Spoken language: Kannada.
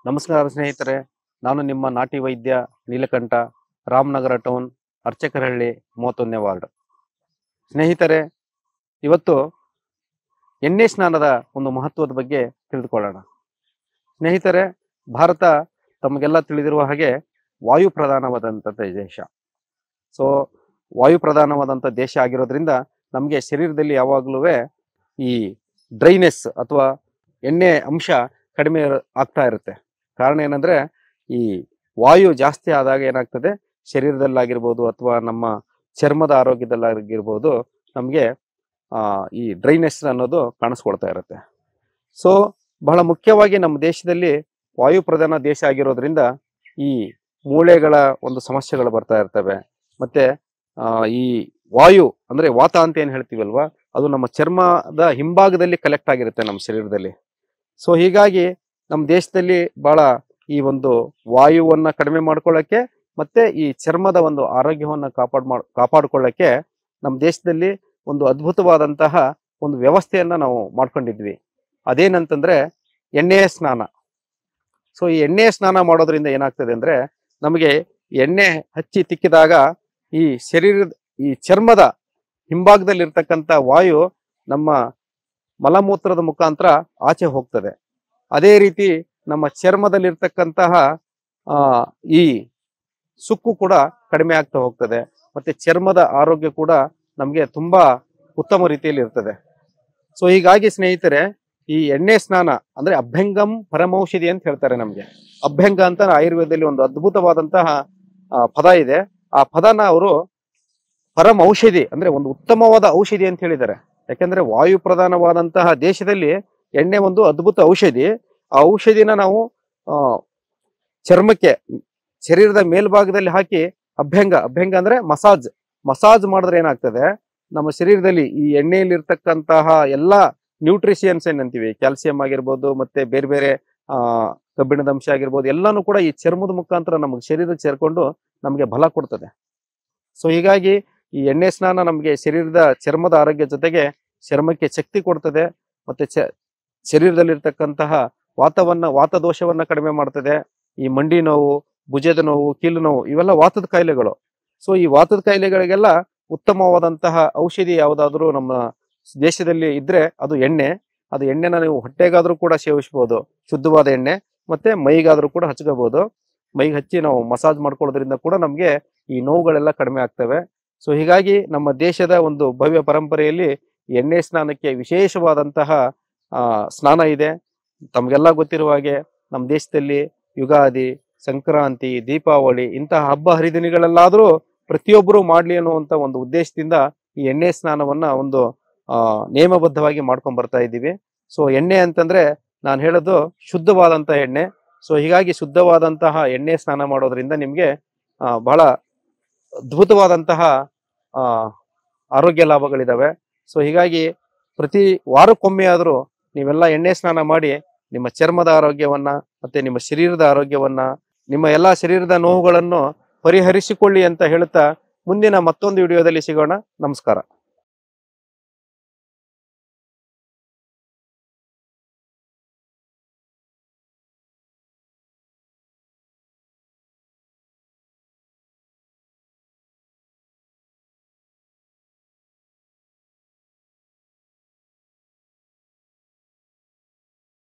ನಮಸ್ಕಾರ ಸ್ನೇಹಿತರೆ ನಾನು ನಿಮ್ಮ ನಾಟಿ ವೈದ್ಯ ನೀಲಕಂಠ ರಾಮನಗರ ಟೌನ್ ಅರ್ಚಕರಹಳ್ಳಿ ಮೂವತ್ತೊಂದನೇ ವಾರ್ಡ್ ಸ್ನೇಹಿತರೆ ಇವತ್ತು ಎಣ್ಣೆ ಸ್ನಾನದ ಒಂದು ಮಹತ್ವದ ಬಗ್ಗೆ ತಿಳಿದುಕೊಳ್ಳೋಣ ಸ್ನೇಹಿತರೆ ಭಾರತ ತಮಗೆಲ್ಲ ತಿಳಿದಿರುವ ಹಾಗೆ ವಾಯು ಪ್ರಧಾನವಾದಂಥ ದೇಶ ಸೊ ವಾಯು ಪ್ರಧಾನವಾದಂಥ ದೇಶ ಆಗಿರೋದ್ರಿಂದ ನಮಗೆ ಶರೀರದಲ್ಲಿ ಯಾವಾಗಲೂ ಈ ಡ್ರೈನೆಸ್ ಅಥವಾ ಎಣ್ಣೆ ಅಂಶ ಕಡಿಮೆ ಇರ- ಆಗ್ತಾ ಇರುತ್ತೆ ಕಾರಣ ಏನಂದ್ರೆ ಈ ವಾಯು ಜಾಸ್ತಿ ಆದಾಗ ಏನಾಗ್ತದೆ ಶರೀರದಲ್ಲಾಗಿರ್ಬೋದು ಅಥವಾ ನಮ್ಮ ಚರ್ಮದ ಆರೋಗ್ಯದಲ್ಲಾಗಿರ್ಬೋದು ನಮಗೆ ಈ ಡ್ರೈನೆಸ್ ಅನ್ನೋದು ಕಾಣಿಸ್ಕೊಳ್ತಾ ಇರುತ್ತೆ ಸೊ ಬಹಳ ಮುಖ್ಯವಾಗಿ ನಮ್ಮ ದೇಶದಲ್ಲಿ ವಾಯು ಪ್ರಧಾನ ದೇಶ ಆಗಿರೋದ್ರಿಂದ ಈ ಮೂಳೆಗಳ ಒಂದು ಸಮಸ್ಯೆಗಳು ಬರ್ತಾ ಇರ್ತವೆ ಮತ್ತೆ ಆ, ಈ ವಾಯು ಅಂದ್ರೆ ವಾತ ಅಂತ ಏನ್ ಹೇಳ್ತೀವಲ್ವಾ ಅದು ನಮ್ಮ ಚರ್ಮದ ಹಿಂಭಾಗದಲ್ಲಿ ಕಲೆಕ್ಟ್ ಆಗಿರುತ್ತೆ ನಮ್ಮ ಶರೀರದಲ್ಲಿ ಸೊ ಹೀಗಾಗಿ ನಮ್ಮ ದೇಶದಲ್ಲಿ ಬಹಳ ಈ ಒಂದು ವಾಯುವನ್ನ ಕಡಿಮೆ ಮಾಡ್ಕೊಳ್ಳಕ್ಕೆ ಮತ್ತೆ ಈ ಚರ್ಮದ ಒಂದು ಆರೋಗ್ಯವನ್ನ ಕಾಪಾಡ್ ಮಾಡ್ ಕಾಪಾಡ್ಕೊಳ್ಳಕ್ಕೆ ನಮ್ಮ ದೇಶದಲ್ಲಿ ಒಂದು ಅದ್ಭುತವಾದಂತಹ ಒಂದು ವ್ಯವಸ್ಥೆಯನ್ನ ನಾವು ಮಾಡ್ಕೊಂಡಿದ್ವಿ ಅದೇನಂತಂದ್ರೆ ಎಣ್ಣೆಯ ಸ್ನಾನ ಸೊ ಈ ಎಣ್ಣೆಯ ಸ್ನಾನ ಮಾಡೋದ್ರಿಂದ ಏನಾಗ್ತದೆ ಅಂದ್ರೆ ನಮಗೆ ಎಣ್ಣೆ ಹಚ್ಚಿ ತಿಕ್ಕಿದಾಗ ಈ ಶರೀರದ ಈ ಚರ್ಮದ ಹಿಂಭಾಗದಲ್ಲಿರ್ತಕ್ಕಂಥ ವಾಯು ನಮ್ಮ ಮಲಮೂತ್ರದ ಮುಖಾಂತರ ಆಚೆ ಹೋಗ್ತದೆ ಅದೇ ರೀತಿ ನಮ್ಮ ಚರ್ಮದಲ್ಲಿರ್ತಕ್ಕಂತಹ ಆ ಈ ಸುಕ್ಕು ಕೂಡ ಕಡಿಮೆ ಆಗ್ತಾ ಹೋಗ್ತದೆ ಮತ್ತೆ ಚರ್ಮದ ಆರೋಗ್ಯ ಕೂಡ ನಮಗೆ ತುಂಬಾ ಉತ್ತಮ ರೀತಿಯಲ್ಲಿ ಇರ್ತದೆ ಸೊ ಹೀಗಾಗಿ ಸ್ನೇಹಿತರೆ ಈ ಎಣ್ಣೆ ಸ್ನಾನ ಅಂದ್ರೆ ಅಭ್ಯಂಗಂ ಪರಮೌಷಧಿ ಅಂತ ಹೇಳ್ತಾರೆ ನಮ್ಗೆ ಅಭ್ಯಂಗ ಅಂತ ಆಯುರ್ವೇದದಲ್ಲಿ ಒಂದು ಅದ್ಭುತವಾದಂತಹ ಆ, ಪದ ಇದೆ ಆ ಪದನ ಅವರು ಪರಮ ಔಷಧಿ ಅಂದ್ರೆ ಒಂದು ಉತ್ತಮವಾದ ಔಷಧಿ ಅಂತ ಹೇಳಿದ್ದಾರೆ ಯಾಕಂದ್ರೆ ವಾಯು ಪ್ರಧಾನವಾದಂತಹ ದೇಶದಲ್ಲಿ ಎಣ್ಣೆ ಒಂದು ಅದ್ಭುತ ಔಷಧಿ ಆ ಔಷಧಿನ ನಾವು ಆ, ಚರ್ಮಕ್ಕೆ ಶರೀರದ ಮೇಲ್ಭಾಗದಲ್ಲಿ ಹಾಕಿ ಅಭ್ಯಂಗ ಅಭ್ಯಂಗ ಅಂದ್ರೆ ಮಸಾಜ್ ಮಸಾಜ್ ಮಾಡಿದ್ರೆ ಏನಾಗ್ತದೆ ನಮ್ಮ ಶರೀರದಲ್ಲಿ ಈ ಎಣ್ಣೆಯಲ್ಲಿ ಇರ್ತಕ್ಕಂತಹ ಎಲ್ಲಾ ನ್ಯೂಟ್ರಿಷಿಯನ್ಸ್ ಏನಂತೀವಿ ಕ್ಯಾಲ್ಸಿಯಂ ಆಗಿರ್ಬೋದು ಮತ್ತೆ ಬೇರೆ ಬೇರೆ ಆ ಕಬ್ಬಿಣದ ಅಂಶ ಆಗಿರ್ಬೋದು ಎಲ್ಲಾನು ಕೂಡ ಈ ಚರ್ಮದ ಮುಖಾಂತರ ನಮಗೆ ಶರೀರಕ್ಕೆ ಸೇರ್ಕೊಂಡು ನಮಗೆ ಬಲ ಕೊಡ್ತದೆ ಸೊ ಹೀಗಾಗಿ ಈ ಎಣ್ಣೆ ಸ್ನಾನ ನಮಗೆ ಶರೀರದ ಚರ್ಮದ ಆರೋಗ್ಯ ಜೊತೆಗೆ ಚರ್ಮಕ್ಕೆ ಶಕ್ತಿ ಕೊಡ್ತದೆ ಮತ್ತೆ ಚ ಶರೀರದಲ್ಲಿರ್ತಕ್ಕಂತಹ ವಾತವನ್ನ ವಾತ ದೋಷವನ್ನ ಕಡಿಮೆ ಮಾಡ್ತದೆ ಈ ಮಂಡಿ ನೋವು ಭುಜದ ನೋವು ಕೀಲು ನೋವು ಇವೆಲ್ಲ ವಾತದ ಕಾಯಿಲೆಗಳು ಸೊ ಈ ವಾತದ ಕಾಯಿಲೆಗಳಿಗೆಲ್ಲ ಉತ್ತಮವಾದಂತಹ ಔಷಧಿ ಯಾವುದಾದ್ರೂ ನಮ್ಮ ದೇಶದಲ್ಲಿ ಇದ್ರೆ ಅದು ಎಣ್ಣೆ ಅದು ಎಣ್ಣೆನ ನೀವು ಹೊಟ್ಟೆಗಾದ್ರೂ ಕೂಡ ಸೇವಿಸಬಹುದು ಶುದ್ಧವಾದ ಎಣ್ಣೆ ಮತ್ತೆ ಮೈಗಾದ್ರೂ ಕೂಡ ಹಚ್ಕೋಬಹುದು ಮೈಗೆ ಹಚ್ಚಿ ನಾವು ಮಸಾಜ್ ಮಾಡ್ಕೊಳ್ಳೋದ್ರಿಂದ ಕೂಡ ನಮಗೆ ಈ ನೋವುಗಳೆಲ್ಲ ಕಡಿಮೆ ಆಗ್ತವೆ ಸೊ ಹೀಗಾಗಿ ನಮ್ಮ ದೇಶದ ಒಂದು ಭವ್ಯ ಪರಂಪರೆಯಲ್ಲಿ ಎಣ್ಣೆ ಸ್ನಾನಕ್ಕೆ ವಿಶೇಷವಾದಂತಹ ಆ, ಸ್ನಾನ ಇದೆ ತಮಗೆಲ್ಲ ಗೊತ್ತಿರುವ ಹಾಗೆ ನಮ್ಮ ದೇಶದಲ್ಲಿ ಯುಗಾದಿ ಸಂಕ್ರಾಂತಿ ದೀಪಾವಳಿ ಇಂತಹ ಹಬ್ಬ ಹರಿದಿನಗಳಲ್ಲಾದರೂ ಪ್ರತಿಯೊಬ್ಬರು ಮಾಡ್ಲಿ ಅನ್ನುವಂತ ಒಂದು ಉದ್ದೇಶದಿಂದ ಈ ಎಣ್ಣೆ ಸ್ನಾನವನ್ನ ಒಂದು ಆ ನಿಯಮಬದ್ಧವಾಗಿ ಮಾಡ್ಕೊಂಡ್ ಬರ್ತಾ ಇದ್ದೀವಿ ಸೊ ಎಣ್ಣೆ ಅಂತಂದ್ರೆ ನಾನು ಹೇಳೋದು ಶುದ್ಧವಾದಂತ ಎಣ್ಣೆ ಸೊ ಹೀಗಾಗಿ ಶುದ್ಧವಾದಂತಹ ಎಣ್ಣೆ ಸ್ನಾನ ಮಾಡೋದ್ರಿಂದ ನಿಮ್ಗೆ ಆ, ಬಹಳ ಅದ್ಭುತವಾದಂತಹ ಆ ಆರೋಗ್ಯ ಲಾಭಗಳಿದಾವೆ ಸೊ ಹೀಗಾಗಿ ಪ್ರತಿ ವಾರಕ್ಕೊಮ್ಮೆ ಆದರೂ ನೀವೆಲ್ಲ ಎಣ್ಣೆ ಸ್ನಾನ ಮಾಡಿ ನಿಮ್ಮ ಚರ್ಮದ ಆರೋಗ್ಯವನ್ನ ಮತ್ತೆ ನಿಮ್ಮ ಶರೀರದ ಆರೋಗ್ಯವನ್ನ ನಿಮ್ಮ ಎಲ್ಲಾ ಶರೀರದ ನೋವುಗಳನ್ನು ಪರಿಹರಿಸಿಕೊಳ್ಳಿ ಅಂತ ಹೇಳುತ್ತಾ ಮುಂದಿನ ಮತ್ತೊಂದು ವಿಡಿಯೋದಲ್ಲಿ ಸಿಗೋಣ ನಮಸ್ಕಾರ